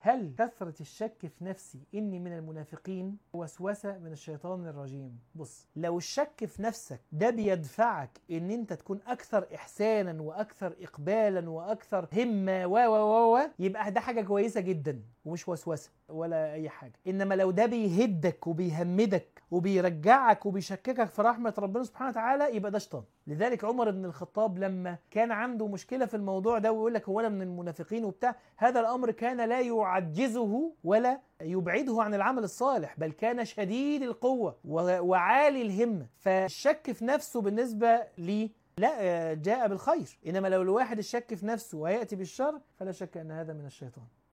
هل كثرة الشك في نفسي إني من المنافقين وسوسة من الشيطان الرجيم بص لو الشك في نفسك ده بيدفعك إن أنت تكون أكثر إحسانا وأكثر إقبالا وأكثر همة و و و و يبقى ده حاجة كويسة جدا ومش وسوسة ولا أي حاجة إنما لو ده بيهدك وبيهمدك وبيرجعك وبيشككك في رحمة ربنا سبحانه وتعالى يبقى ده شيطان لذلك عمر بن الخطاب لما كان عنده مشكلة في الموضوع ده ويقول لك هو أنا من المنافقين وبتاع هذا الأمر كان لا يعجزه ولا يبعده عن العمل الصالح بل كان شديد القوة و- وعالي الهمة فالشك في نفسه بالنسبة لي لا آه، جاء بالخير إنما لو الواحد الشك في نفسه ويأتي بالشر فلا شك أن هذا من الشيطان